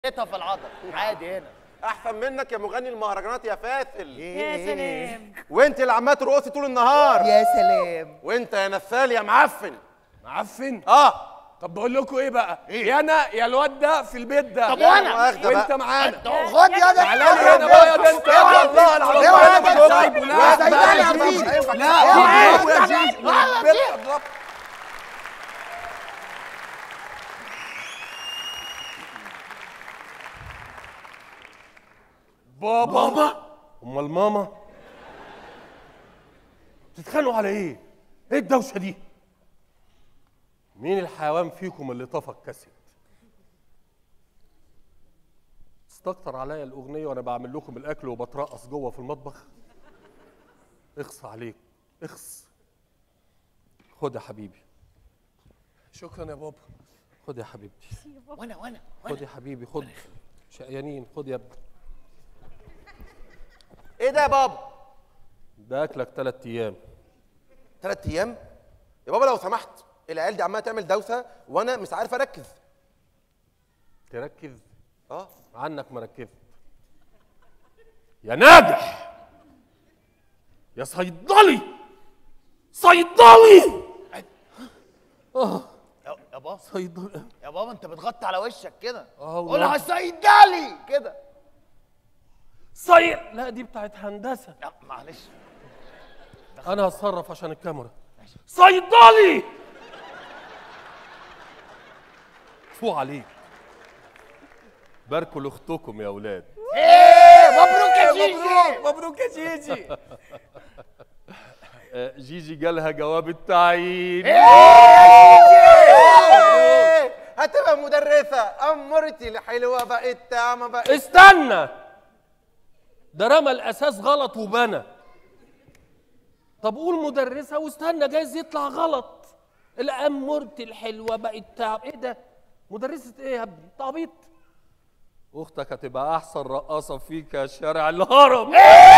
لقيتها في العضل عادي هنا احسن منك يا مغني المهرجانات يا فاسل يا سلام وانت اللي عماله ترقصي طول النهار يا سلام وانت يا نسال يا معفن معفن اه طب بقول لكم ايه بقى يا انا يا الواد ده في البيت ده طب وأنا؟ واخدة وانت بقى. معانا خد يا ده تعالى لي هنا بقى يا ده انت والله العظيم اوعى أنا يا سايبه. ده. لا، سايبه لا، يا لا، عفيف. لا، لا اوعى. اضربه يا جيجي البيت اضربه بابا بابا امال ماما بتتخانقوا على ايه ايه الدوشه دي مين الحيوان فيكم اللي طفى الكاسيت استكتر عليا الاغنيه وانا بعمل لكم الاكل وبترقص جوه في المطبخ اخص عليك اخص خد يا حبيبي شكرا يا بابا خد يا حبيبتي وانا وانا خد يا حبيبي خد شقيانين خد يا ابني ايه ده يا بابا ده اكلك ثلاث ايام ثلاث ايام يا بابا لو سمحت العيال دي عماله تعمل دوسه وانا مش عارف اركز تركز اه عنك ما ركزت يا ناجح يا صيدلي صيدلي اه يا يا بابا صيدلي يا بابا انت بتغطي على وشك كده اه والله. قولها صيدلي كده صيد لا دي بتاعت هندسه لا معلش انا هتصرف عشان الكاميرا صيدلي فو عليك باركوا لاختكم يا اولاد مبروك يا جيجي مبروك يا جيجي آه، جيجي جالها جواب التعيين إيه، هتبقى مدرسه امرتي الحلوه بقت تعمى بقت استنى ده رمى الاساس غلط وبنى طب قول مدرسه واستنى جايز يطلع غلط الامورت الحلوه بقت تعب ايه ده مدرسه ايه يا ابني تعبيط اختك هتبقى احسن رقاصه فيك يا شارع الهرم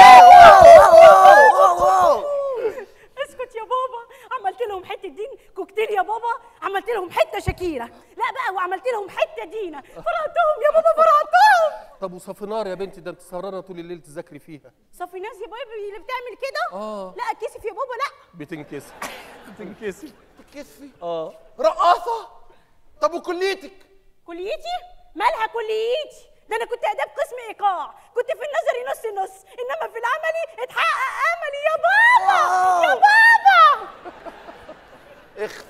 اسكت يا بابا عملت لهم حته دين كوكتيل يا بابا عملت لهم حته شاكيره لا بقى وعملت لهم حته دينا فرحتهم يا بابا فرحتهم طب وصفنار يا بنتي ده انت سهرانه طول الليل تذاكري فيها صفي ناس يا بابا اللي بتعمل كده آه. لا اتكسف يا بابا لا بتنكسر بتنكسر كسفي اه رقاصه طب وكليتك كليتي مالها كليتي ده انا كنت اداب قسم ايقاع كنت في النظري نص نص انما في العملي اتحقق املي يا بابا يا بابا اخ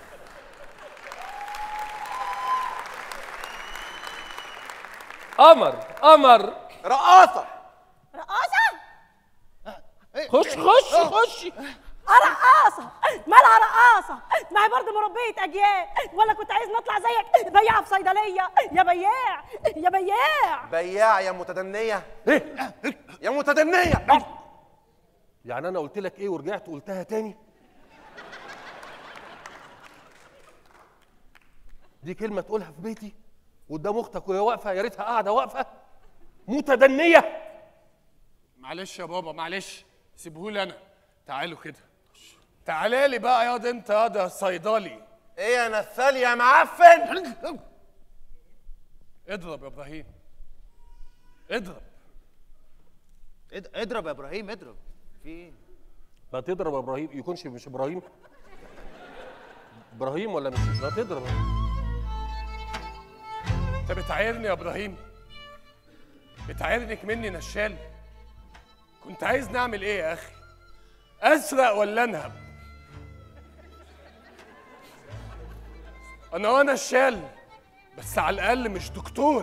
قمر قمر رقاصه رقاصه خش خش خش رقاصه مالها رقاصه ما هي برضه مربيه اجيال ولا كنت عايز نطلع زيك بياعه في صيدليه يا بياع يا بياع بياع يا متدنيه ايه يا متدنيه يعني انا قلت لك ايه ورجعت قلتها تاني دي كلمه تقولها في بيتي قدام اختك وهي واقفه يا ريتها قاعده واقفه متدنيه معلش يا بابا معلش سيبهولي انا تعالوا كده تعالى لي بقى ياض انت ياض يا صيدلي ايه يا نسال يا معفن اضرب يا ابراهيم اضرب اد- اضرب يا ابراهيم اضرب في ايه ما تضرب يا ابراهيم يكونش مش ابراهيم ابراهيم ولا مش ما تضرب انت بتعايرني يا ابراهيم بتعايرني مني نشال كنت عايز نعمل ايه يا اخي اسرق ولا انهب انا وانا الشال بس على الاقل مش دكتور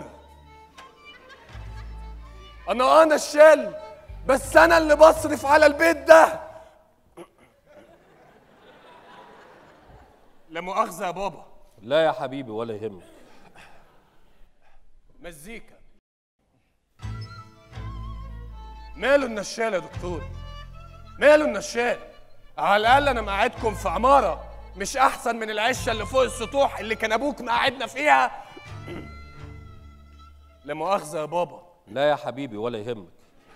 انا انا الشال بس انا اللي بصرف على البيت ده لا مؤاخذه يا بابا لا يا حبيبي ولا يهمك مزيكا ماله النشال يا دكتور ماله النشال على الاقل انا مقعدكم في عماره مش احسن من العشه اللي فوق السطوح اللي كان ابوك مقعدنا فيها لا مؤاخذه يا بابا لا يا حبيبي ولا يهمك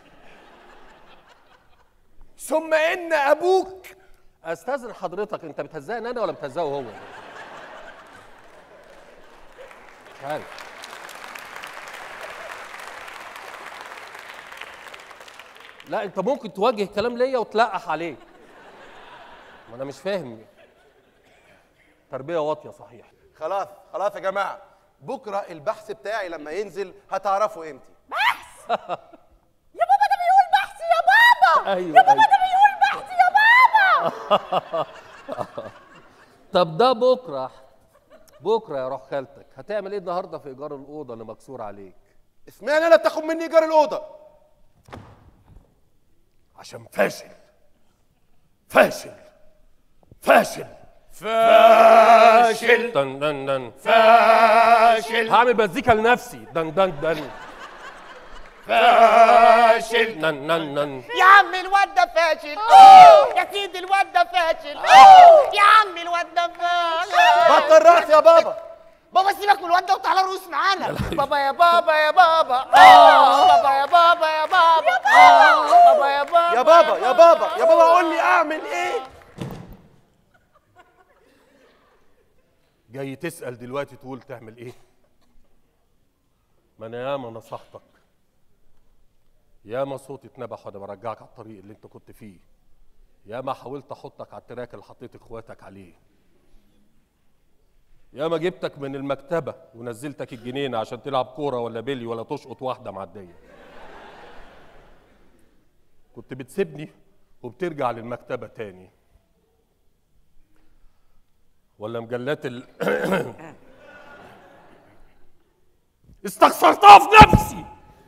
ثم ان ابوك استاذن حضرتك انت بتهزقني انا ولا بتهزقه هو مش عارف لا انت ممكن توجه كلام ليا وتلقح عليه ما انا مش فاهم تربيه واطيه صحيح خلاص خلاص يا جماعه بكره البحث بتاعي لما ينزل هتعرفوا قيمتي يا بابا ده بيقول بحث يا بابا ايوه يا بابا أيوة. ده بيقول بحث يا بابا طب ده بكره بكره يا روح خالتك هتعمل ايه النهارده في ايجار الاوضه اللي مكسور عليك اسمعني انا تاخد مني ايجار الاوضه عشان فاشل فاشل فاشل فاشل دن دن دن فاشل هعمل مزيكا لنفسي دن دن دن فاشل نن نن نن يا عم الواد ده فاشل أوه. يا سيدي الواد ده فاشل أوه. يا عم الواد ده فاشل بطل رأس يا بابا بابا سيبك من الواد ده وتعالى رقص معانا بابا يا بابا يا بابا آه. بابا يا بابا يا بابا آه. بابا يا بابا يا بابا يا بابا يا بابا قول لي اعمل ايه جاي تسال دلوقتي تقول تعمل ايه ما انا ياما نصحتك ياما صوتي اتنبح وانا برجعك على الطريق اللي انت كنت فيه ياما حاولت احطك على التراك اللي حطيت اخواتك عليه ياما جبتك من المكتبه ونزلتك الجنينه عشان تلعب كوره ولا بيلي ولا تشقط واحده معديه كنت بتسيبني وبترجع للمكتبه تاني ولا مجلات ال استخسرتها في نفسي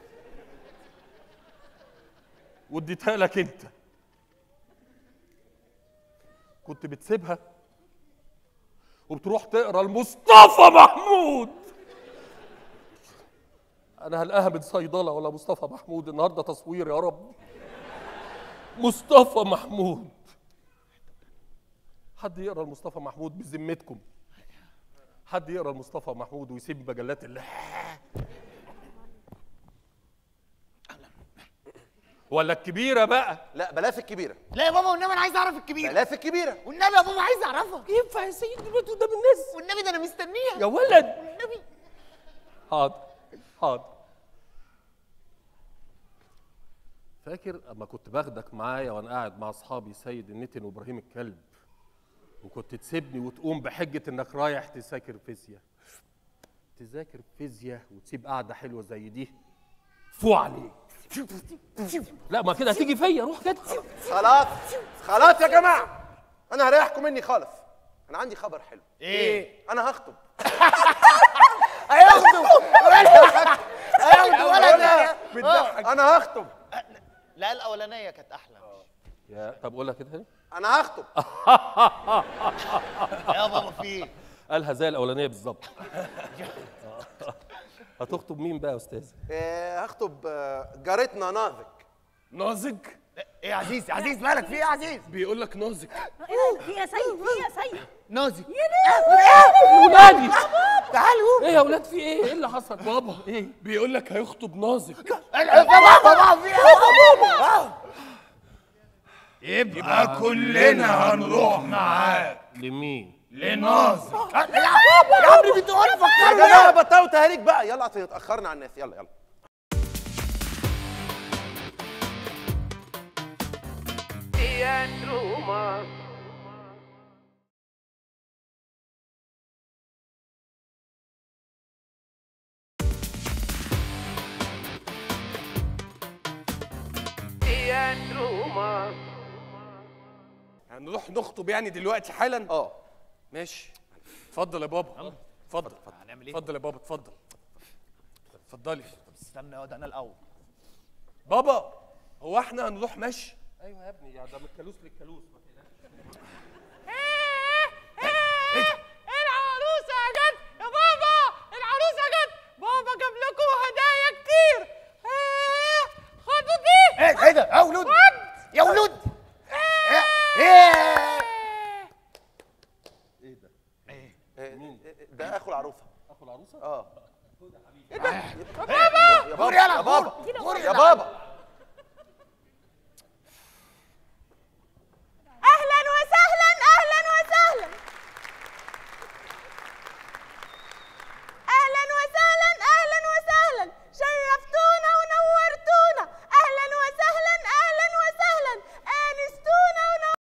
واديتها لك انت كنت بتسيبها وبتروح تقرا لمصطفى محمود انا هلقاها من صيدله ولا مصطفى محمود النهارده تصوير يا رب مصطفى محمود حد يقرا لمصطفى محمود بذمتكم حد يقرا لمصطفى محمود ويسيب مجلات ال ولا الكبيره بقى لا بلاش الكبيره لا يا بابا والنبي انا عايز اعرف الكبير بلاش الكبيره والنبي يا بابا عايز اعرفها ينفع يا سيدي دلوقتي قدام الناس والنبي ده انا مستنيها يا ولد والنبي حاضر حاضر فاكر اما كنت باخدك معايا وانا قاعد مع اصحابي سيد النتن وابراهيم الكلب وكنت تسيبني وتقوم بحجه انك رايح تذاكر فيزياء تذاكر فيزياء وتسيب قعده حلوه زي دي فو عليك لا ما كده هتيجي فيا روح كده خلاص خلاص يا جماعه انا هريحكم مني خالص انا عندي خبر حلو ايه انا هخطب هياخدوا هياخدوا ولد بتضحك انا هخطب لا الاولانيه كانت احلى يا طب قولها كده تاني انا هخطب يا بابا في ايه قالها زي الاولانيه بالظبط هتخطب مين بقى يا استاذ آه، هخطب آه، جارتنا نازك نازك ايه يا عزيز يا عزيز مالك في ايه يا عزيز بيقول لك نازك ايه ده؟ في يا سيد في يا سيد نازك ولادي تعالوا ايه يا اولاد في ايه ايه اللي حصل بابا ايه بيقول لك هيخطب نازك يا بابا بابا في ايه يبقى كلنا هنروح معاك لمين لنازك يا عمري بتقول يا فكرني جماعه بطلوا تهريج بقى يلا عشان اتاخرنا على الناس يلا يلا هنروح نخطب يعني دلوقتي حالا اه ماشي اتفضل يا بابا اتفضل هنعمل ايه اتفضل يا بابا اتفضل اتفضلي استنى يا ده انا الاول بابا هو احنا هنروح مشي ايوه يا ابني يا ده من الكالوس للكالوس ما تقلقش العروسة جت يا بابا العروسة جت بابا جاب لكم هدايا كتير ايه خدوا دي ايه ايه ده يا ولود يا ولود ايه آه، ده اخو العروسه اخو العروسه اه غور يلا يا بابا غور يا بابا